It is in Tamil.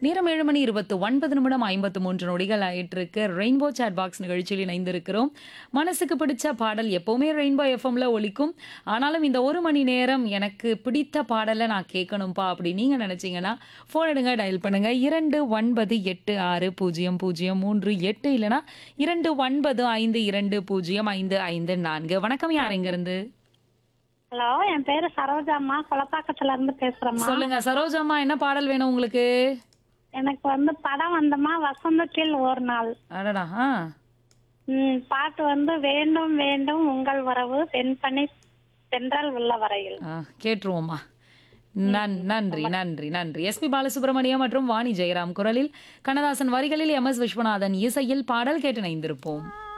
நேரம் ஏழு மணி இருபத்து ஒன்பது நிமிடம் ஐம்பத்து மூன்று நொடிகள் ஆயிட்டு இருக்கு ரெயின்போ சாட் பாக்ஸ் நிகழ்ச்சியில் இணைந்திருக்கிறோம் மனசுக்கு பிடிச்ச பாடல் எப்பவுமே ரெயின்போ எஃப்எம்ல ஒலிக்கும் ஆனாலும் இந்த ஒரு மணி நேரம் எனக்கு பிடித்த பாடலை நான் கேட்கணும்ப்பா அப்படி நீங்க நினைச்சீங்கன்னா ஃபோன் எடுங்க டயல் பண்ணுங்க இரண்டு ஒன்பது எட்டு ஆறு பூஜ்ஜியம் பூஜ்ஜியம் மூன்று எட்டு இல்லைனா இரண்டு ஒன்பது ஐந்து இரண்டு பூஜ்ஜியம் ஐந்து ஐந்து நான்கு வணக்கம் யார் இங்க இருந்து ஹலோ என் பேரு சரோஜாம்மா கொலப்பாக்கத்துல இருந்து பேசுறேம்மா சொல்லுங்க சரோஜாம்மா என்ன பாடல் வேணும் உங்களுக்கு எனக்கு வந்து படம் வந்தம்மா வசந்தத்தில் ஒரு நாள் அடடா ஆ ம், பாட்டு வந்து வேண்டும் வேண்டும் உங்கள் வரவு தென்பனி தென்றல் உள்ள வரையில் ஆ, கேட்டுருவோம்மா நன் நன்றி நன்றி நன்றி எஸ்பி பாலசுப்ரமணியம் மற்றும் வாணி ஜெயராம் குரலில் கண்ணதாசன் வரிகளில் எம் எஸ் விஸ்வநாதன் இசையில் பாடல் கேட்டு இணைந்திருப்போம்